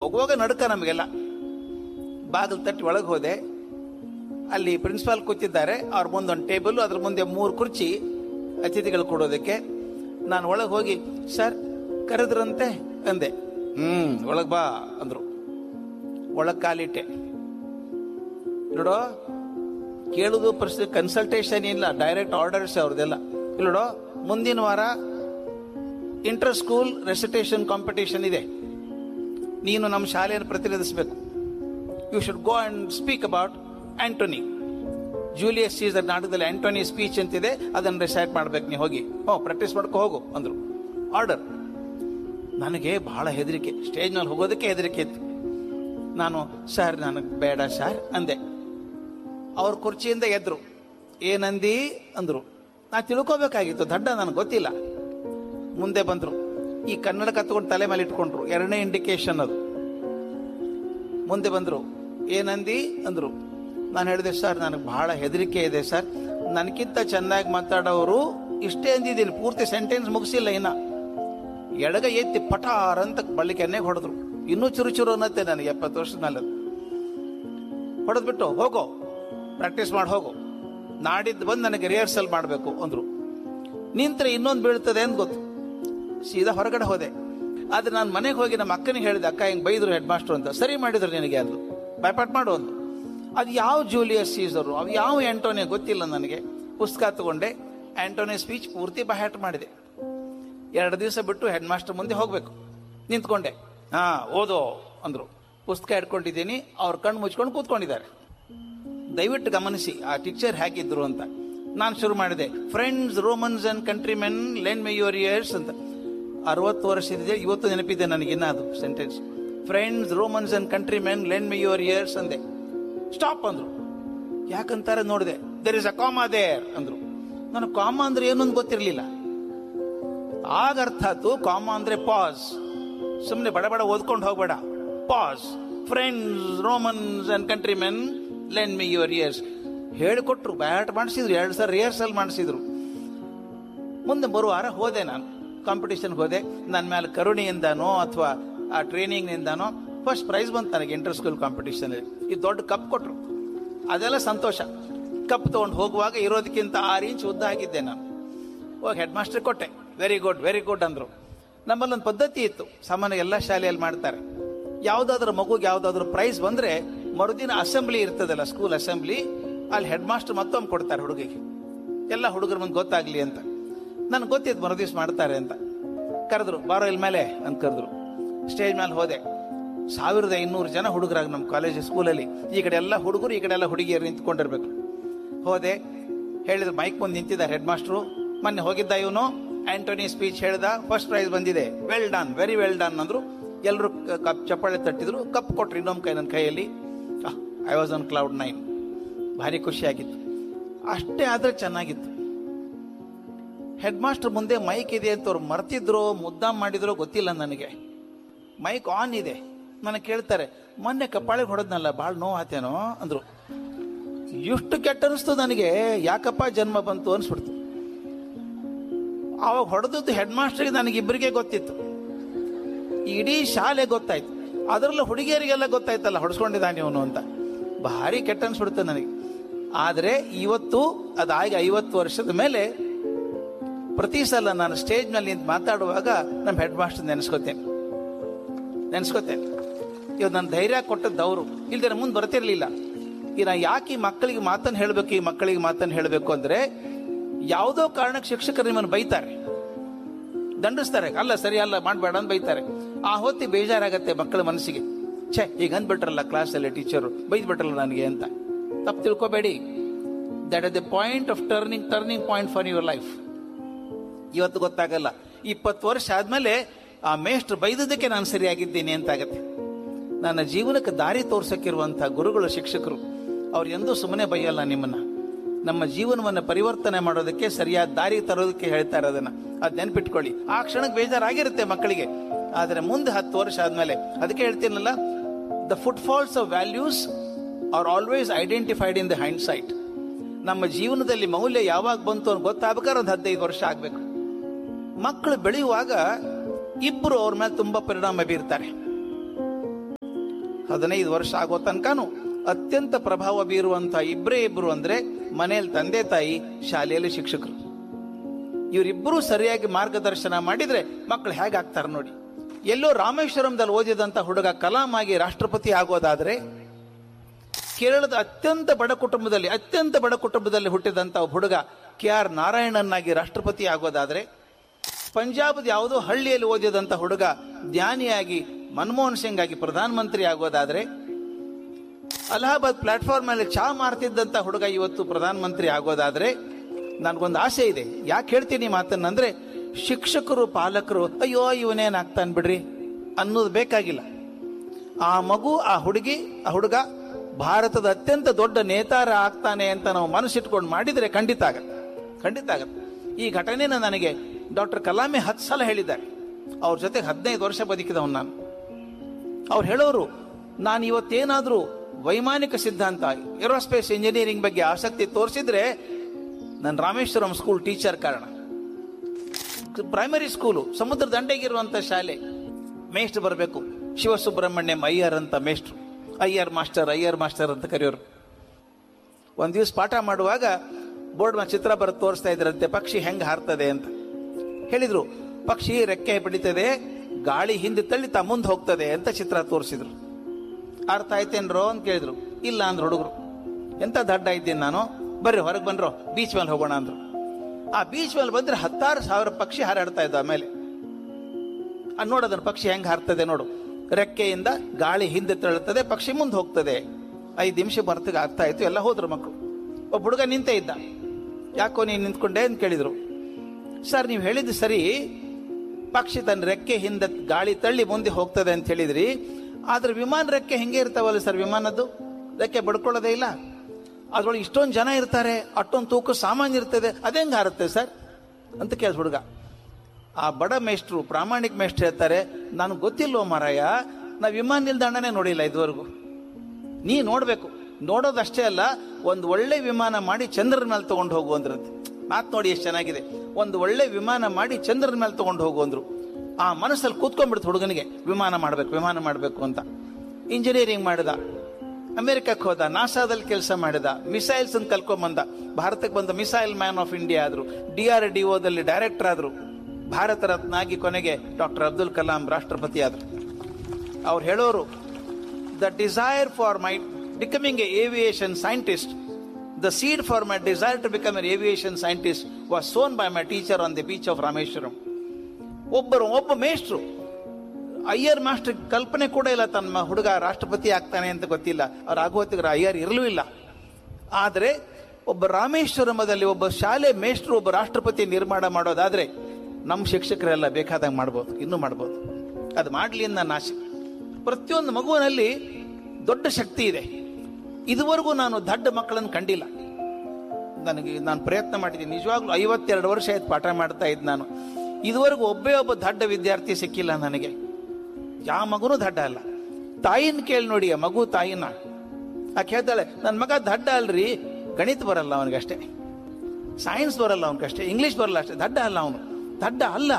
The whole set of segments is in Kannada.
ಹೋಗುವಾಗ ನಡ್ಕ ನಮಗೆಲ್ಲ ಬಾಗಿಲು ತಟ್ಟಿ ಒಳಗೆ ಹೋದೆ ಅಲ್ಲಿ ಪ್ರಿನ್ಸಿಪಾಲ್ ಕೂತಿದ್ದಾರೆ ಅವ್ರ ಮುಂದೆ ಒಂದು ಟೇಬಲ್ ಅದ್ರ ಮುಂದೆ ಮೂರು ಕುರ್ಚಿ ಅತಿಥಿಗಳು ಕೊಡೋದಕ್ಕೆ ನಾನು ಒಳಗೆ ಹೋಗಿ ಸರ್ ಕರೆದ್ರಂತೆ ಅಂದೆ ಹ್ಮ್ ಒಳಗೆ ಬಾ ಅಂದ್ರು ಒಳಗೆ ಕಾಲಿಟ್ಟೆ ನೋಡೋ ಕೇಳುದು ಪ್ರಶ್ನೆ ಕನ್ಸಲ್ಟೇಷನ್ ಇಲ್ಲ ಡೈರೆಕ್ಟ್ ಆರ್ಡರ್ಸ್ ಅವ್ರದ್ದೆಲ್ಲ ಇಲ್ಲ ನೋಡೋ ಮುಂದಿನ ವಾರ ಇಂಟರ್ ಸ್ಕೂಲ್ ರೆಸಿಟೇಷನ್ ಕಾಂಪಿಟೇಷನ್ ಇದೆ ನೀನು ನಮ್ಮ ಶಾಲೆಯನ್ನು ಪ್ರತಿನಿಧಿಸಬೇಕು you should go and speak about Antony Julius Caesar ನಾಟಕದಲ್ಲಿ ಆಂಟೋನಿ ಸ್ಪೀಚ್ ಅಂತಿದೆ ಅದನ್ನು ರಿಸೈಟ್ ಮಾಡ್ಬೇಕು ನೀವು ಹೋಗಿ ಹೋ ಪ್ರಾಕ್ಟೀಸ್ ಮಾಡ್ಕೊ ಹೋಗು ಅಂದ್ರು ಆರ್ಡರ್ ನನಗೆ ಬಹಳ ಹೆದರಿಕೆ ಸ್ಟೇಜ್ನಲ್ಲಿ ಹೋಗೋದಕ್ಕೆ ಹೆದರಿಕೆ ಇತ್ತು ನಾನು ಸರ್ ನನಗೆ ಬೇಡ ಸರ್ ಅಂದೆ ಅವ್ರ ಕುರ್ಚಿಯಿಂದ ಎದ್ರು ಏನಂದಿ ಅಂದ್ರು ನಾ ತಿಳ್ಕೋಬೇಕಾಗಿತ್ತು ದಡ್ಡ ನನಗೆ ಗೊತ್ತಿಲ್ಲ ಮುಂದೆ ಬಂದ್ರು ಈ ಕನ್ನಡ ಕತ್ಕೊಂಡು ತಲೆ ಮೇಲೆ ಇಟ್ಕೊಂಡ್ರು ಎರಡನೇ ಇಂಡಿಕೇಶನ್ ಅದು ಮುಂದೆ ಬಂದ್ರು ಏನಂದಿ ಅಂದ್ರು ನಾನು ಹೇಳಿದೆ ಸರ್ ನನಗೆ ಬಹಳ ಹೆದರಿಕೆ ಇದೆ ಸರ್ ನನಗಿಂತ ಚೆನ್ನಾಗಿ ಮಾತಾಡೋರು ಇಷ್ಟೇ ಅಂದಿದ್ದೀನಿ ಪೂರ್ತಿ ಸೆಂಟೆನ್ಸ್ ಮುಗಿಸಿಲ್ಲ ಇನ್ನ ಎಡಗ ಎತ್ತಿ ಪಟಾರ್ ಅಂತ ಬಳ್ಳಿಗೆ ಎಣ್ಣೆಗೆ ಹೊಡೆದ್ರು ಇನ್ನೂ ಚುರು ಚುರು ಅನ್ನತ್ತೆ ನನಗೆ ಎಪ್ಪತ್ತು ವರ್ಷದ ಮೇಲೆ ಹೊಡೆದ್ಬಿಟ್ಟು ಹೋಗೋ ಪ್ರಾಕ್ಟೀಸ್ ಮಾಡಿ ಹೋಗು ನಾಡಿದ್ದು ಬಂದು ನನಗೆ ರಿಹರ್ಸಲ್ ಮಾಡಬೇಕು ಅಂದ್ರು ನಿಂತ್ರೆ ಇನ್ನೊಂದು ಬೀಳ್ತದೆ ಅಂತ ಗೊತ್ತು ಸೀದಾ ಹೊರಗಡೆ ಹೋದೆ ಆದ್ರೆ ನಾನು ಮನೆಗೆ ಹೋಗಿ ನಮ್ಮ ಅಕ್ಕನಿಗೆ ಹೇಳಿದೆ ಅಕ್ಕ ಹಿಂಗೆ ಬೈದ್ರು ಹೆಡ್ ಮಾಸ್ಟರ್ ಅಂತ ಸರಿ ಮಾಡಿದ್ರು ನಿನಗೆ ಅಂದ್ರು ಬೈಪಾಟ್ ಮಾಡು ಅಂದ್ರು ಅದು ಯಾವ ಜೂಲಿಯಸ್ ಸೀಸರು ಅವು ಯಾವ ಆಂಟೋನಿ ಗೊತ್ತಿಲ್ಲ ನನಗೆ ಪುಸ್ತಕ ತಗೊಂಡೆ ಆಂಟೋನಿ ಸ್ಪೀಚ್ ಪೂರ್ತಿ ಬಹಾಟ್ ಮಾಡಿದೆ ಎರಡು ದಿವಸ ಬಿಟ್ಟು ಹೆಡ್ ಮಾಸ್ಟರ್ ಮುಂದೆ ಹೋಗ್ಬೇಕು ನಿಂತ್ಕೊಂಡೆ ಹಾ ಓದೋ ಅಂದ್ರು ಪುಸ್ತಕ ಇಟ್ಕೊಂಡಿದ್ದೀನಿ ಅವ್ರ ಕಣ್ಣು ಮುಚ್ಕೊಂಡು ಕೂತ್ಕೊಂಡಿದ್ದಾರೆ ದಯವಿಟ್ಟು ಗಮನಿಸಿ ಆ ಟೀಚರ್ ಹೇಗಿದ್ರು ಅಂತ ನಾನು ಶುರು ಮಾಡಿದೆ friends Romans and countrymen lend my your ears ಅಂತ ಅರವತ್ತು ವರ್ಷದಿದೆ ಇವತ್ತು ನೆನಪಿದೆ ನನಗಿನ್ನ ಅದು sentence friends Romans and countrymen lend my your ears ಅಂದೆ ಸ್ಟಾಪ್ ಅಂದ್ರು ಯಾಕಂತಾರೆ ನೋಡಿದೆ there is a comma there ಅಂದ್ರು ನನಗೆ ಕಾಮಾ ಅಂದ್ರೆ ಏನು ಅಂತ ಗೊತ್ತಿರಲಿಲ್ಲ ಆಗ ಅರ್ಥ ಆಯ್ತು ಕಾಮ ಅಂದ್ರೆ ಪಾಸ್ ಸುಮ್ಮನೆ ಬಡ ಬಡ ಓದ್ಕೊಂಡು ಹೋಗ್ಬೇಡ pause friends Romans and countrymen lend me your ears ಹೇಳಿಕೊಟ್ರು ಬ್ಯಾಟ್ ಮಾಡಿಸಿದ್ರು ಎರಡು ಸಲ ರಿಹರ್ಸಲ್ ಮಾಡಿಸಿದ್ರು ಮುಂದೆ ಬರುವಾರ ಹೋದೆ ನಾನು ಕಾಂಪಿಟೇಷನ್ಗೆ ಹೋದೆ ನನ್ನ ಮೇಲೆ ಕರುಣೆಯಿಂದನೋ ಅಥವಾ ಆ ಟ್ರೈನಿಂಗ್ನಿಂದನೋ ಫಸ್ಟ್ ಪ್ರೈಸ್ ಬಂತು ನನಗೆ ಇಂಟರ್ ಸ್ಕೂಲ್ ಕಾಂಪಿಟೇಷನ್ ಈ ದೊಡ್ಡ ಕಪ್ ಕೊಟ್ರು ಅದೆಲ್ಲ ಸಂತೋಷ ಕಪ್ ತಗೊಂಡು ಹೋಗುವಾಗ ಇರೋದಕ್ಕಿಂತ ಆರು ಇಂಚ್ ಉದ್ದ ಆಗಿದ್ದೆ ನಾನು ಹೋಗಿ ಹೆಡ್ ಮಾಸ್ಟರ್ ಕೊಟ್ಟೆ ವೆರಿ ಗುಡ್ ವೆರಿ ಗುಡ್ ಅಂದ್ರು ನಮ್ಮಲ್ಲಿ ಒಂದು ಪದ್ಧತಿ ಇತ್ತು ಸಾಮಾನ್ಯ ಎಲ್ಲ ಶಾಲೆಯಲ್ಲಿ ಮಾಡ್ತಾರೆ ಯಾವುದಾದ್ರೂ ಮಗುಗೆ ಯಾವುದಾದ್ರೂ ಪ್ರೈಸ್ ಬಂದ್ರೆ ಮರುದಿನ ಅಸೆಂಬ್ಲಿ ಇರ್ತದಲ್ಲ ಸ್ಕೂಲ್ ಅಸೆಂಬ್ಲಿ ಅಲ್ಲಿ ಹೆಡ್ ಮಾಸ್ಟರ್ ಮತ್ತೊಮ್ಮೆ ಕೊಡ್ತಾರೆ ಹುಡುಗಿಗೆ ಎಲ್ಲ ಹುಡುಗರ ಮುಂದೆ ಗೊತ್ತಾಗ್ಲಿ ಅಂತ ನನಗೆ ಗೊತ್ತಿತ್ತು ಮರುದಿವ್ಸ ಮಾಡ್ತಾರೆ ಅಂತ ಕರೆದ್ರು ಬಾರೋ ಇಲ್ಲಿ ಮೇಲೆ ಅಂತ ಕರೆದ್ರು ಸ್ಟೇಜ್ ಮೇಲೆ ಹೋದೆ ಸಾವಿರದ ಇನ್ನೂರು ಜನ ಹುಡುಗರಾಗ ನಮ್ಮ ಕಾಲೇಜ್ ಸ್ಕೂಲಲ್ಲಿ ಈ ಕಡೆ ಎಲ್ಲ ಹುಡುಗರು ಈ ಕಡೆ ಎಲ್ಲ ಹುಡುಗಿಯರು ನಿಂತ್ಕೊಂಡಿರ್ಬೇಕು ಹೋದೆ ಹೇಳಿದ್ರು ಮೈಕ್ ಮುಂದೆ ನಿಂತಿದ್ದಾರೆ ಹೆಡ್ ಮಾಸ್ಟ್ರು ಮೊನ್ನೆ ಹೋಗಿದ್ದ ಇವನು ಆಂಟೋನಿ ಸ್ಪೀಚ್ ಹೇಳ್ದ ಫಸ್ಟ್ ಪ್ರೈಸ್ ಬಂದಿದೆ well done very well done ಅಂದ್ರು ಎಲ್ಲರೂ ಕಪ್ ಚಪ್ಪಾಳೆ ತಟ್ಟಿದ್ರು ಕಪ್ ಕೊಟ್ರು ಇನ್ನೊಂದು ಕೈ ನನ್ನ ಕೈಯಲ್ಲಿ I was on cloud nine ಭಾರಿ ಖುಷಿ ಆಗಿತ್ತು ಅಷ್ಟೇ ಆದ್ರೆ ಚೆನ್ನಾಗಿತ್ತು ಹೆಡ್ ಮಾಸ್ಟರ್ ಮುಂದೆ ಮೈಕ್ ಇದೆ ಅಂತ ಅವ್ರು ಮರ್ತಿದ್ರೋ ಮುದ್ದಾಮ್ ಮಾಡಿದ್ರೋ ಗೊತ್ತಿಲ್ಲ ನನಗೆ ಮೈಕ್ ಆನ್ ಇದೆ ನನಗೆ ಕೇಳ್ತಾರೆ ಮೊನ್ನೆ ಕಪ್ಪಾಳಿಗೆ ಹೊಡೆದ್ನಲ್ಲ ಭಾಳ ನೋವು ಆತೇನೋ ಅಂದ್ರು ಎಷ್ಟು ಕೆಟ್ಟ ಅನಿಸ್ತು ನನಗೆ ಯಾಕಪ್ಪ ಜನ್ಮ ಬಂತು ಅನ್ಸ್ಬಿಡ್ತು ಅವಾಗ ಹೊಡೆದದ್ದು ಹೆಡ್ ಮಾಸ್ಟರ್ಗೆ ನನಗಿಬ್ಬರಿಗೆ ಗೊತ್ತಿತ್ತು ಇಡೀ ಶಾಲೆ ಗೊತ್ತಾಯ್ತು ಅದರಲ್ಲೂ ಹುಡುಗಿಯರಿಗೆಲ್ಲ ಗೊತ್ತಾಯ್ತಲ್ಲ ಹೊಡೆಸ್ಕೊಂಡಿದ್ದಾನೆ ಇವನು ಅಂತ ಭಾರಿ ಕೆಟ್ಟ ಅನ್ಸ್ಬಿಡುತ್ತೆ ನನಗೆ ಆದರೆ ಇವತ್ತು ಅದಾಗಿ ಐವತ್ತು ವರ್ಷದ ಮೇಲೆ ಪ್ರತಿ ಸಲ ನಾನು ಸ್ಟೇಜ್ ಮೇಲೆ ನಿಂತು ಮಾತಾಡುವಾಗ ನಮ್ಮ ಹೆಡ್ ಮಾಸ್ಟರ್ ನೆನೆಸ್ಕೋತೇನೆ ನೆನೆಸ್ಕೋತೇನೆ ಇವತ್ತು ನನ್ನ ಧೈರ್ಯ ಕೊಟ್ಟದ್ದು ಅವರು ಇಲ್ದೇ ಮುಂದೆ ಬರ್ತಿರ್ಲಿಲ್ಲ ಈ ನಾ ಯಾಕೆ ಈ ಮಕ್ಕಳಿಗೆ ಮಾತನ್ನು ಹೇಳಬೇಕು ಈ ಮಕ್ಕಳಿಗೆ ಮಾತನ್ನು ಹೇಳಬೇಕು ಅಂದ್ರೆ ಯಾವುದೋ ಕಾರಣಕ್ಕೆ ಶಿಕ್ಷಕರು ನಿಮ್ಮನ್ನು ಬೈತಾರೆ ದಂಡಿಸ್ತಾರೆ ಅಲ್ಲ ಸರಿ ಅಲ್ಲ ಮಾಡಬೇಡ ಅಂತ ಬೈತಾರೆ ಆ ಹೊತ್ತಿ ಬೇಜಾರಾಗತ್ತೆ ಮಕ್ಕಳ ಮನಸ್ಸಿಗೆ ಛೇ ಈಗ ಅಂದ್ಬಿಟ್ರಲ್ಲ ಕ್ಲಾಸಲ್ಲಿ ಟೀಚರು ಬೈದ್ಬಿಟ್ರಲ್ಲ ನನಗೆ ಅಂತ ತಪ್ಪು ತಿಳ್ಕೊಬೇಡಿ that is the point of turning turning point for your life ಇವತ್ತು ಗೊತ್ತಾಗಲ್ಲ ಇಪ್ಪತ್ತು ವರ್ಷ ಆದ್ಮೇಲೆ ಆ ಮೇಷ್ಟ್ರು ಬೈದದಕ್ಕೆ ನಾನು ಸರಿಯಾಗಿದ್ದೀನಿ ಅಂತಾಗತ್ತೆ ನನ್ನ ಜೀವನಕ್ಕೆ ದಾರಿ ತೋರ್ಸಕ್ಕಿರುವಂತಹ ಗುರುಗಳು ಶಿಕ್ಷಕರು ಅವ್ರು ಎಂದೂ ಸುಮ್ಮನೆ ಬೈಯಲ್ಲ ನಿಮ್ಮನ್ನ ನಮ್ಮ ಜೀವನವನ್ನು ಪರಿವರ್ತನೆ ಮಾಡೋದಕ್ಕೆ ಸರಿಯಾದ ದಾರಿ ತರೋದಕ್ಕೆ ಹೇಳ್ತಾರೆ ಅದನ್ನ ಅದ್ ನೆನ್ಪಿಟ್ಕೊಳ್ಳಿ ಆ ಕ್ಷಣಕ್ಕೆ ಬೇಜಾರಾಗಿರುತ್ತೆ ಮಕ್ಕಳಿಗೆ ಆದ್ರೆ ಮುಂದೆ ಹತ್ತು ವರ್ಷ ಆದ್ಮೇಲೆ ಅದಕ್ಕೆ ಹೇಳ್ತೀನಲ್ಲ the footfalls of values are always identified in the hindsight ನಮ್ಮ ಜೀವನದಲ್ಲಿ ಮೌಲ್ಯ ಯಾವಾಗ ಬಂತು ಅಂತ ಗೊತ್ತಾಗಬೇಕಾದ್ರೆ ಒಂದು ಹದಿನೈದು ವರ್ಷ ಆಗ್ಬೇಕು ಮಕ್ಕಳು ಬೆಳೆಯುವಾಗ ಇಬ್ಬರು ಅವ್ರ ಮೇಲೆ ತುಂಬಾ ಪರಿಣಾಮ ಬೀರ್ತಾರೆ ಹದಿನೈದು ವರ್ಷ ಆಗೋ ತನಕನೂ ಅತ್ಯಂತ ಪ್ರಭಾವ ಬೀರುವಂತ ಇಬ್ಬರೇ ಇಬ್ರು ಅಂದ್ರೆ ಮನೆಯಲ್ಲಿ ತಂದೆ ತಾಯಿ ಶಾಲೆಯಲ್ಲಿ ಶಿಕ್ಷಕರು ಇವರಿಬ್ಬರು ಸರಿಯಾಗಿ ಮಾರ್ಗದರ್ಶನ ಮಾಡಿದ್ರೆ ಮಕ್ಕಳು ಹೇಗಾಗ್ತಾರೆ ನೋಡಿ ಎಲ್ಲೋ ರಾಮೇಶ್ವರಂದಲ್ಲಿ ಓದಿದಂತ ಹುಡುಗ ಕಲಾಂ ಆಗಿ ರಾಷ್ಟ್ರಪತಿ ಆಗೋದಾದ್ರೆ ಕೇರಳದ ಅತ್ಯಂತ ಬಡ ಕುಟುಂಬದಲ್ಲಿ ಅತ್ಯಂತ ಬಡ ಕುಟುಂಬದಲ್ಲಿ ಹುಟ್ಟಿದಂತ ಒಬ್ಬ ಹುಡುಗ ಕೆ ಆರ್ ನಾರಾಯಣನ್ನಾಗಿ ರಾಷ್ಟ್ರಪತಿ ಆಗೋದಾದ್ರೆ ಪಂಜಾಬದ ಯಾವುದೋ ಹಳ್ಳಿಯಲ್ಲಿ ಓದಿದಂತ ಹುಡುಗ ಜ್ಞಾನಿಯಾಗಿ ಮನಮೋಹನ್ ಸಿಂಗ್ ಆಗಿ ಪ್ರಧಾನಮಂತ್ರಿ ಆಗೋದಾದ್ರೆ ಅಲಹಾಬಾದ್ ಪ್ಲಾಟ್ಫಾರ್ಮ್ ಅಲ್ಲಿ ಚಾ ಮಾರ್ತಿದ್ದಂತ ಹುಡುಗ ಇವತ್ತು ಪ್ರಧಾನಮಂತ್ರಿ ಆಗೋದಾದ್ರೆ ನನಗೊಂದು ಆಸೆ ಇದೆ ಯಾಕೆ ಹೇಳ್ತೀನಿ ಈ ಮಾತನ್ನಂದ್ರೆ ಶಿಕ್ಷಕರು ಪಾಲಕರು ಅಯ್ಯೋ ಇವನೇನಾಗ್ತಾನೆ ಬಿಡ್ರಿ ಅನ್ನೋದು ಬೇಕಾಗಿಲ್ಲ ಆ ಮಗು ಆ ಹುಡುಗಿ ಆ ಹುಡುಗ ಭಾರತದ ಅತ್ಯಂತ ದೊಡ್ಡ ನೇತಾರ ಆಗ್ತಾನೆ ಅಂತ ನಾವು ಮನಸ್ಸಿಟ್ಕೊಂಡು ಮಾಡಿದ್ರೆ ಖಂಡಿತ ಆಗತ್ತೆ ಖಂಡಿತ ಆಗತ್ತೆ ಈ ಘಟನೆನ ನನಗೆ ಡಾಕ್ಟರ್ ಕಲಾಮೆ ಹತ್ತು ಸಲ ಹೇಳಿದ್ದಾರೆ ಅವ್ರ ಜೊತೆಗೆ ಹದಿನೈದು ವರ್ಷ ಬದುಕಿದವನು ನಾನು ಅವ್ರು ಹೇಳೋರು ನಾನು ಇವತ್ತೇನಾದ್ರೂ ವೈಮಾನಿಕ ಸಿದ್ಧಾಂತ ಏರೋಸ್ಪೇಸ್ ಇಂಜಿನಿಯರಿಂಗ್ ಬಗ್ಗೆ ಆಸಕ್ತಿ ತೋರಿಸಿದ್ರೆ ನನ್ನ ರಾಮೇಶ್ವರಂ ಸ್ಕೂಲ್ ಟೀಚರ್ ಕಾರಣ ಪ್ರೈಮರಿ ಸ್ಕೂಲು ಸಮುದ್ರ ದಂಡೆಗಿರುವಂತ ಶಾಲೆ ಮೇಷ್ಟ್ರು ಬರಬೇಕು ಶಿವಸುಬ್ರಹ್ಮಣ್ಯಂ ಅಯ್ಯರ್ ಅಂತ ಮೇಷ್ಟ್ರು ಅಯ್ಯರ್ ಮಾಸ್ಟರ್ ಅಯ್ಯರ್ ಮಾಸ್ಟರ್ ಅಂತ ಕರೆಯೋರು ಒಂದ್ ದಿವಸ ಪಾಠ ಮಾಡುವಾಗ ಬೋರ್ಡ್ ಮೇಲೆ ಚಿತ್ರ ಬರೆದು ತೋರಿಸ್ತಾ ಇದ್ರಂತೆ ಪಕ್ಷಿ ಹೆಂಗ್ ಹಾರ್ತದೆ ಅಂತ ಹೇಳಿದ್ರು ಪಕ್ಷಿ ರೆಕ್ಕೆ ಬಿಡಿತದೆ ಗಾಳಿ ಹಿಂದೆ ತಳ್ಳಿ ತಾ ಮುಂದೆ ಹೋಗ್ತದೆ ಅಂತ ಚಿತ್ರ ತೋರಿಸಿದ್ರು ಅರ್ಥ ಆಯ್ತೇನ್ರೋ ಅಂತ ಕೇಳಿದ್ರು ಇಲ್ಲ ಅಂದ್ರು ಹುಡುಗರು ಎಂತ ದಡ್ಡ ಇದ್ದೀನಿ ನಾನು ಬರ್ರಿ ಹೊರಗೆ ಬಂದ್ರು ಬೀಚ್ ಮೇಲೆ ಹೋಗೋಣ ಅಂದ್ರು ಆ ಬೀಚ್ ಮೇಲೆ ಬಂದ್ರೆ ಹತ್ತಾರು ಸಾವಿರ ಪಕ್ಷಿ ಹಾರಾಡ್ತಾ ಇದ್ದ ಆಮೇಲೆ ಅದ್ ನೋಡೋದನ್ನ ಪಕ್ಷಿ ಹೆಂಗ್ ಹಾರ್ತದೆ ನೋಡು ರೆಕ್ಕೆಯಿಂದ ಗಾಳಿ ಹಿಂದೆ ತಳ್ಳುತ್ತದೆ ಪಕ್ಷಿ ಮುಂದೆ ಹೋಗ್ತದೆ ಐದು ನಿಮಿಷ ಬರ್ತಗೆ ಆಗ್ತಾ ಇತ್ತು ಎಲ್ಲ ಹೋದ್ರು ಮಕ್ಕಳು ಒಬ್ಬ ಹುಡುಗ ನಿಂತೇ ಇದ್ದ ಯಾಕೋ ನೀನು ನಿಂತ್ಕೊಂಡೆ ಅಂತ ಕೇಳಿದ್ರು ಸರ್ ನೀವು ಹೇಳಿದ್ದು ಸರಿ ಪಕ್ಷಿ ತನ್ನ ರೆಕ್ಕೆ ಹಿಂದೆ ಗಾಳಿ ತಳ್ಳಿ ಮುಂದೆ ಹೋಗ್ತದೆ ಅಂತ ಹೇಳಿದ್ರಿ ಆದ್ರೆ ವಿಮಾನ ರೆಕ್ಕೆ ಹೆಂಗೆ ಇರ್ತಾವಲ್ಲ ಸರ್ ವಿಮಾನದ್ದು ರೆಕ್ಕೆ ಬಡ್ಕೊಳ್ಳೋದೇ ಇಲ್ಲ ಅದ್ರೊಳಗೆ ಇಷ್ಟೊಂದು ಜನ ಇರ್ತಾರೆ ಅಷ್ಟೊಂದು ತೂಕ ಸಾಮಾನ್ಯ ಇರ್ತದೆ ಅದೇಂಗ್ ಹಾರುತ್ತೆ ಸರ್ ಅಂತ ಕೇಳಿದ ಹುಡುಗ ಆ ಬಡ ಮೇಷ್ಟ್ರು ಪ್ರಾಮಾಣಿಕ ಮೇಷ್ಟ್ರು ಹೇಳ್ತಾರೆ ನನಗೆ ಗೊತ್ತಿಲ್ವೋ ಮಾರಾಯ ನಾ ವಿಮಾನ ನಿಲ್ದಾಣನೇ ನೋಡಿಲ್ಲ ಇದುವರೆಗೂ ನೀ ನೋಡ್ಬೇಕು ನೋಡೋದಷ್ಟೇ ಅಲ್ಲ ಒಂದು ಒಳ್ಳೆ ವಿಮಾನ ಮಾಡಿ ಚಂದ್ರನ ಮೇಲೆ ತಗೊಂಡು ಹೋಗು ಅಂದ್ರಂತೆ ಮಾತು ನೋಡಿ ಎಷ್ಟು ಚೆನ್ನಾಗಿದೆ ಒಂದು ಒಳ್ಳೆ ವಿಮಾನ ಮಾಡಿ ಚಂದ್ರನ ಮೇಲೆ ತಗೊಂಡು ಹೋಗು ಅಂದ್ರು ಆ ಮನಸ್ಸಲ್ಲಿ ಕೂತ್ಕೊಂಡ್ಬಿಡ್ತು ಹುಡುಗನಿಗೆ ವಿಮಾನ ಮಾಡ್ಬೇಕು ವಿಮಾನ ಮಾಡ್ಬೇಕು ಅಂತ ಇಂಜಿನಿಯರಿಂಗ್ ಮಾಡಿದ ಅಮೆರಿಕಕ್ಕೆ ಹೋದ ನಾಸಾದಲ್ಲಿ ಕೆಲಸ ಮಾಡಿದ ಮಿಸೈಲ್ಸ್ ಅಂತ ಕಲ್ಕೊಂಬಂದ ಭಾರತಕ್ಕೆ ಬಂದ ಮಿಸೈಲ್ ಮ್ಯಾನ್ ಆಫ್ ಇಂಡಿಯಾ ಆದ್ರು ಡಿ ಆರ್ ಡಿ ಓದಲ್ಲಿ ಡೈರೆಕ್ಟರ್ ಆದ್ರು ಭಾರತ ರತ್ನ ಆಗಿ ಕೊನೆಗೆ ಡಾಕ್ಟರ್ ಅಬ್ದುಲ್ ಕಲಾಂ ರಾಷ್ಟ್ರಪತಿ ಆದ್ರು ಅವ್ರು ಹೇಳೋರು the desire for my becoming a aviation scientist the seed for my desire to become an aviation scientist was sown by my teacher on the beach of Rameswaram ಒಬ್ಬರು ಒಬ್ಬ ಮೇಷ್ಟ್ರು ಅಯ್ಯರ್ ಮಾಸ್ಟರ್ ಕಲ್ಪನೆ ಕೂಡ ಇಲ್ಲ ತನ್ನ ಹುಡುಗ ರಾಷ್ಟ್ರಪತಿ ಆಗ್ತಾನೆ ಅಂತ ಗೊತ್ತಿಲ್ಲ ಅವ್ರ ಆಗೋತ್ತಿಗೆ ಅಯ್ಯರ್ ಇರಲೂ ಇಲ್ಲ ಆದರೆ ಒಬ್ಬ ರಾಮೇಶ್ವರಮದಲ್ಲಿ ಒಬ್ಬ ಶಾಲೆ ಮೇಷ್ಟ್ರು ಒಬ್ಬ ರಾಷ್ಟ್ರಪತಿ ನಿರ್ಮಾಣ ಮಾಡೋದಾದ್ರೆ ನಮ್ಮ ಶಿಕ್ಷಕರೆಲ್ಲ ಬೇಕಾದಂಗೆ ಮಾಡ್ಬೋದು ಇನ್ನೂ ಮಾಡ್ಬೋದು ಅದು ಮಾಡಲಿ ಅಂತ ನನ್ನ ಆಸೆ ಪ್ರತಿಯೊಂದು ಮಗುವಿನಲ್ಲಿ ದೊಡ್ಡ ಶಕ್ತಿ ಇದೆ ಇದುವರೆಗೂ ನಾನು ದಡ್ಡ ಮಕ್ಕಳನ್ನು ಕಂಡಿಲ್ಲ ನನಗೆ ನಾನು ಪ್ರಯತ್ನ ಮಾಡಿದ್ದೀನಿ ನಿಜವಾಗ್ಲೂ ಐವತ್ತೆರಡು ವರ್ಷ ಆಯ್ತು ಪಾಠ ಮಾಡ್ತಾ ಇದ್ದು ನಾನು ಇದುವರೆಗೂ ಒಬ್ಬೇ ಒಬ್ಬ ದಡ್ಡ ವಿದ್ಯಾರ್ಥಿ ಸಿಕ್ಕಿಲ್ಲ ನನಗೆ ಯಾವ ಮಗುನೂ ದಡ್ಡ ಅಲ್ಲ ತಾಯಿನ ಕೇಳಿ ನೋಡಿ ಆ ಮಗು ತಾಯಿನ ಆಕೆ ಹೇಳ್ತಾಳೆ ನನ್ನ ಮಗ ದಡ್ಡ ಅಲ್ರಿ ಗಣಿತ ಬರಲ್ಲ ಅವನಿಗಷ್ಟೇ ಸೈನ್ಸ್ ಬರಲ್ಲ ಅವನಿಗಷ್ಟೇ ಇಂಗ್ಲಿಷ್ ಬರಲ್ಲ ಅಷ್ಟೇ ದಡ್ಡ ಅಲ್ಲ ಅವನು ದಡ್ಡ ಅಲ್ಲ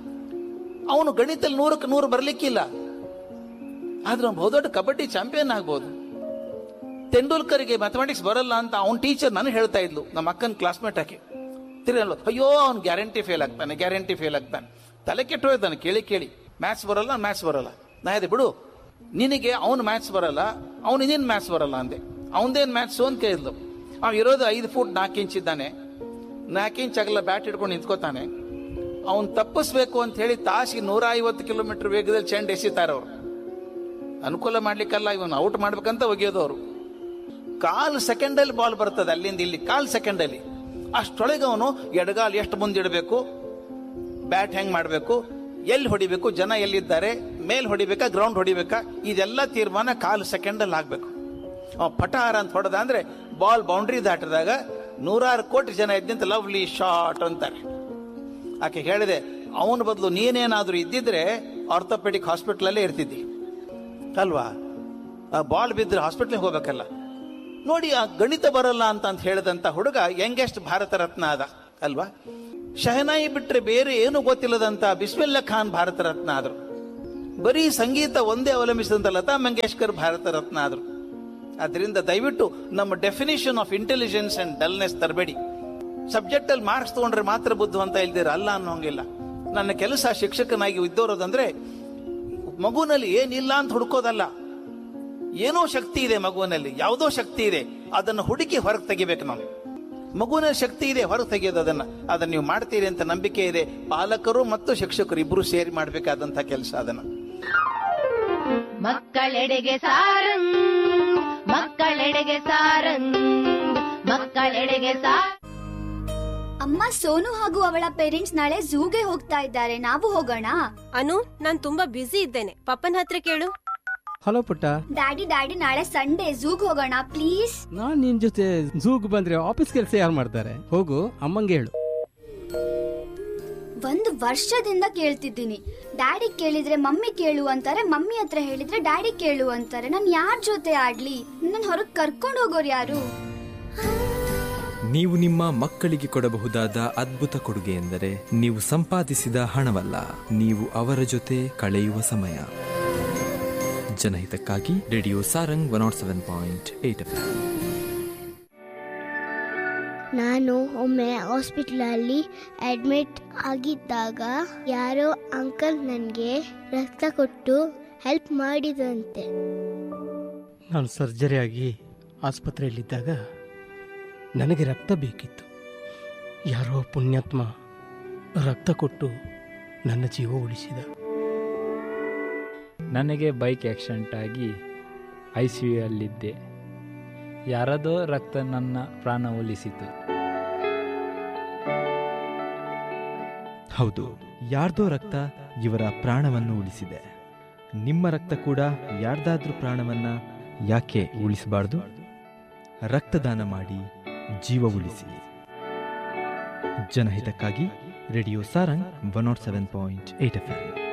ಅವನು ಗಣಿತದಲ್ಲಿ ನೂರಕ್ಕೆ ನೂರು ಬರ್ಲಿಕ್ಕಿಲ್ಲ ಆದ್ರೆ ಅವ್ನು ಬಹುದೊಡ್ಡ ಕಬಡ್ಡಿ ಚಾಂಪಿಯನ್ ಆಗ್ಬೋದು ತೆಂಡೂಲ್ಕರ್ಗೆ ಮ್ಯಾಥಮೆಟಿಕ್ಸ್ ಬರಲ್ಲ ಅಂತ ಅವ್ನ ಟೀಚರ್ ನಾನು ಹೇಳ್ತಾ ಇದ್ಲು ನಮ್ಮ ಅಕ್ಕನ ಕ್ಲಾಸ್ಮೇಟ್ ಆಕೆ ತಿರ್ಗಲ್ಲ ಅಯ್ಯೋ ಅವ್ನು ಗ್ಯಾರಂಟಿ ಫೇಲ್ ಆಗ್ತಾನೆ ಗ್ಯಾರಂಟಿ ಫೇಲ್ ಆಗ್ತಾನೆ ತಲೆ ಕೆಟ್ಟು ಹೋಯ್ತಾನೆ ಕೇಳಿ ಕೇಳಿ ಮ್ಯಾಥ್ಸ್ ಬರಲ್ಲ ಮ್ಯಾಥ್ಸ್ ಬರಲ್ಲ ನಾ ಇದೆ ಬಿಡು ನಿನಗೆ ಅವ್ನು ಮ್ಯಾಥ್ಸ್ ಬರಲ್ಲ ಅವ್ನು ಇನ್ನೇನು ಮ್ಯಾಥ್ಸ್ ಬರಲ್ಲ ಅಂದೆ ಅವನದೇನು ಮ್ಯಾಥ್ಸು ಅಂತ ಕೇಳಿದ್ಲು ಅವ್ನು ಇರೋದು ಐದು ಫೂಟ್ ನಾಲ್ಕು ಇಂಚ್ ಇದ್ದಾನೆ ನಾಲ್ಕು ಇಂಚ್ ಆಗಲ್ಲ ಬ್ಯಾಟ್ ಹಿಡ್ಕೊಂಡು ನಿಂತ್ಕೋತಾನೆ ಅವ್ನು ತಪ್ಪಿಸ್ಬೇಕು ಅಂತ ಹೇಳಿ ತಾಸಿಗೆ ನೂರ ಐವತ್ತು ಕಿಲೋಮೀಟರ್ ವೇಗದಲ್ಲಿ ಚೆಂಡ್ ಎಸಿತಾರೆ ಅವರು ಅನುಕೂಲ ಮಾಡ್ಲಿಕ್ಕಲ್ಲ ಇವನು ಔಟ್ ಮಾಡ್ಬೇಕಂತ ಒಗೆಯೋದು ಅವರು ಕಾಲ್ ಸೆಕೆಂಡಲ್ಲಿ ಬಾಲ್ ಬರ್ತದೆ ಅಲ್ಲಿಂದ ಇಲ್ಲಿ ಕಾಲ್ ಸೆಕೆಂಡಲ್ಲಿ ಅಷ್ಟೊಳಗೆ ಅವನು ಎಡಗಾಲ್ ಎಷ್ಟು ಮುಂದಿಡಬೇಕು ಬ್ಯಾಟ್ ಹೆಂಗ್ ಮಾಡಬೇಕು ಎಲ್ಲಿ ಹೊಡಿಬೇಕು ಜನ ಎಲ್ಲಿದ್ದಾರೆ ಮೇಲ್ ಹೊಡಿಬೇಕಾ ಗ್ರೌಂಡ್ ಹೊಡಿಬೇಕಾ ಇದೆಲ್ಲ ತೀರ್ಮಾನ ಕಾಲು ಸೆಕೆಂಡಲ್ಲಿ ಆಗ್ಬೇಕು ಅವ ಪಟಾರ ಅಂತ ಹೊಡೆದ ಅಂದ್ರೆ ಬಾಲ್ ಬೌಂಡ್ರಿ ದಾಟಿದಾಗ ನೂರಾರು ಕೋಟಿ ಜನ ಇದ್ದಂತ ಲವ್ಲಿ ಶಾಟ್ ಅಂತಾರೆ ಆಕೆ ಹೇಳಿದೆ ಅವನ ಬದಲು ನೀನೇನಾದ್ರೂ ಇದ್ದಿದ್ರೆ ಆರ್ಥೋಪೆಡಿಕ್ ಹಾಸ್ಪಿಟಲಲ್ಲೇ ಇರ್ತಿದ್ದಿ ಅಲ್ವಾ ಆ ಬಾಲ್ ಬಿದ್ದರೆ ಹಾಸ್ಪಿಟ್ಲಿಗೆ ಹೋಗ್ಬೇಕಲ್ಲ ನೋಡಿ ಆ ಗಣಿತ ಬರಲ್ಲ ಅಂತ ಅಂತ ಹೇಳಿದಂತ ಹುಡುಗ ಯಂಗೆಸ್ಟ್ ಭಾರತ ರತ್ನ ಆದ ಅಲ್ವಾ ಶಹನಾಯಿ ಬಿಟ್ರೆ ಬೇರೆ ಏನು ಗೊತ್ತಿಲ್ಲದಂತ ಬಿಸ್ಮಿಲ್ಲಾ ಖಾನ್ ಭಾರತ ರತ್ನ ಆದ್ರು ಬರೀ ಸಂಗೀತ ಒಂದೇ ಅವಲಂಬಿಸಿದಂತ ಲತಾ ಮಂಗೇಶ್ಕರ್ ಭಾರತ ರತ್ನ ಆದ್ರು ಅದರಿಂದ ದಯವಿಟ್ಟು ನಮ್ಮ definition of intelligence and dullness ತರಬೇಡಿ ಸಬ್ಜೆಕ್ಟ್ ಅಲ್ಲಿ ಮಾರ್ಕ್ಸ್ ತಗೊಂಡ್ರೆ ಮಾತ್ರ ಬುದ್ಧಿವಂತ ಇಲ್ದಿರ ಅಲ್ಲ ಅನ್ನೋಂಗಿಲ್ಲ ನನ್ನ ಕೆಲಸ ಶಿಕ್ಷಕನಾಗಿ ಇದ್ದೋರೋದಂದ್ರೆ ಮಗುನಲ್ಲಿ ಏನಿಲ್ಲ ಅಂತ ಹುಡುಕೋದಲ್ಲ ಏನೋ ಶಕ್ತಿ ಇದೆ ಮಗುವಿನಲ್ಲಿ ಯಾವುದೋ ಶಕ್ತಿ ಇದೆ ಅದನ್ನು ಹುಡುಕಿ ಹೊರಗೆ ತೆಗಿಬೇಕು ನಾವು ಮಗುವಿನ ಶಕ್ತಿ ಇದೆ ಹೊರಗೆ ತೆಗೆಯೋದು ಅದನ್ನ ಅದನ್ನ ನೀವು ಮಾಡ್ತೀರಿ ಅಂತ ನಂಬಿಕೆ ಇದೆ ಪಾಲಕರು ಮತ್ತು ಶಿಕ್ಷಕರು ಇಬ್ಬರು ಸೇರಿ ಮಾಡಬೇಕಾದಂತ ಕೆಲಸ ಅದನ್ನ ಮಕ್ಕಳೆಡೆಗೆ ಸಾರಂಗ್ ಮಕ್ಕಳೆಡೆಗೆ ಸಾರಂಗ್ ಮಕ್ಕಳೆಡೆಗೆ ಸಾರಂಗ್ ಅಮ್ಮ ಸೋನು ಹಾಗೂ ಅವಳ ಪೇರೆಂಟ್ಸ್ ನಾಳೆ ಝೂಗೆ ಹೋಗ್ತಾ ಇದ್ದಾರೆ ನಾವು ಹೋಗೋಣ ಅನು ನಾನ್ ತುಂಬಾ ಬ್ಯುಸಿ ಇದ್ದೇನೆ ಪಪ್ಪನ ಹತ್ರ ಕೇಳು ಹಲೋ ಪುಟ್ಟ ಡ್ಯಾಡಿ ಡ್ಯಾಡಿ ನಾಳೆ ಸಂಡೇ ಝೂಗ್ ಹೋಗೋಣ ಪ್ಲೀಸ್ ನಾನ್ ನಿನ್ ಜೊತೆ ಝೂಗ್ ಬಂದ್ರೆ ಆಫೀಸ್ ಕೆಲಸ ಯಾರು ಮಾಡ್ತಾರೆ ಹೋಗು ಅಮ್ಮಂಗೆ ಹೇಳು ಒಂದು ವರ್ಷದಿಂದ ಕೇಳ್ತಿದ್ದೀನಿ ಡ್ಯಾಡಿ ಕೇಳಿದ್ರೆ ಮಮ್ಮಿ ಕೇಳು ಅಂತಾರೆ ಮಮ್ಮಿ ಹತ್ರ ಹೇಳಿದ್ರೆ ಡ್ಯಾಡಿ ಕೇಳು ಅಂತಾರೆ ನಾನು ಯಾರ ಜೊತೆ ಆಡ್ಲಿ ನನ್ನ ಹೊರಗ್ ಕರ್ಕೊಂಡು ಹೋಗೋರು ಯಾರು ನೀವು ನಿಮ್ಮ ಮಕ್ಕಳಿಗೆ ಕೊಡಬಹುದಾದ ಅದ್ಭುತ ಕೊಡುಗೆ ಎಂದರೆ ನೀವು ಸಂಪಾದಿಸಿದ ಹಣವಲ್ಲ ನೀವು ಅವರ ಜೊತೆ ಕಳೆಯುವ ಸಮಯ ಜನಹಿತಕ್ಕಾಗಿ radio Sarang one nought seven point eight F ನಾನು ಒಮ್ಮೆ ಹಾಸ್ಪಿಟ್ಲಲ್ಲಿ ಅಡ್ಮಿಟ್ ಆಗಿದ್ದಾಗ ಯಾರೋ ಅಂಕಲ್ ನನಗೆ ರಕ್ತ ಕೊಟ್ಟು ಹೆಲ್ಪ್ ಮಾಡಿದಂತೆ ನಾನು ಸರ್ಜರಿ ಆಗಿ ಆಸ್ಪತ್ರೆಯಲ್ಲಿದ್ದಾಗ ನನಗೆ ರಕ್ತ ಬೇಕಿತ್ತು ಯಾರೋ ಪುಣ್ಯಾತ್ಮ ರಕ್ತ ಕೊಟ್ಟು ನನ್ನ ಜೀವ ಉಳಿಸಿದ ನನಗೆ ಬೈಕ್ ಆಕ್ಸಿಡೆಂಟ್ ಆಗಿ ಐ ಸಿ ಯು ಯಲ್ಲಿದ್ದೆ ಯಾರದೋ ರಕ್ತ ನನ್ನ ಪ್ರಾಣ ಉಳಿಸಿತು ಹೌದು ಯಾರ್ದೋ ರಕ್ತ ಇವರ ಪ್ರಾಣವನ್ನು ಉಳಿಸಿದೆ ನಿಮ್ಮ ರಕ್ತ ಕೂಡ ಯಾರ್ದಾದ್ರೂ ಪ್ರಾಣವನ್ನ ಯಾಕೆ ಉಳಿಸಬಾರ್ದು ರಕ್ತದಾನ ಮಾಡಿ ಜೀವ ಉಳಿಸಿ ಜನಹಿತಕ್ಕಾಗಿ radio Sarang one nought seven point eight F M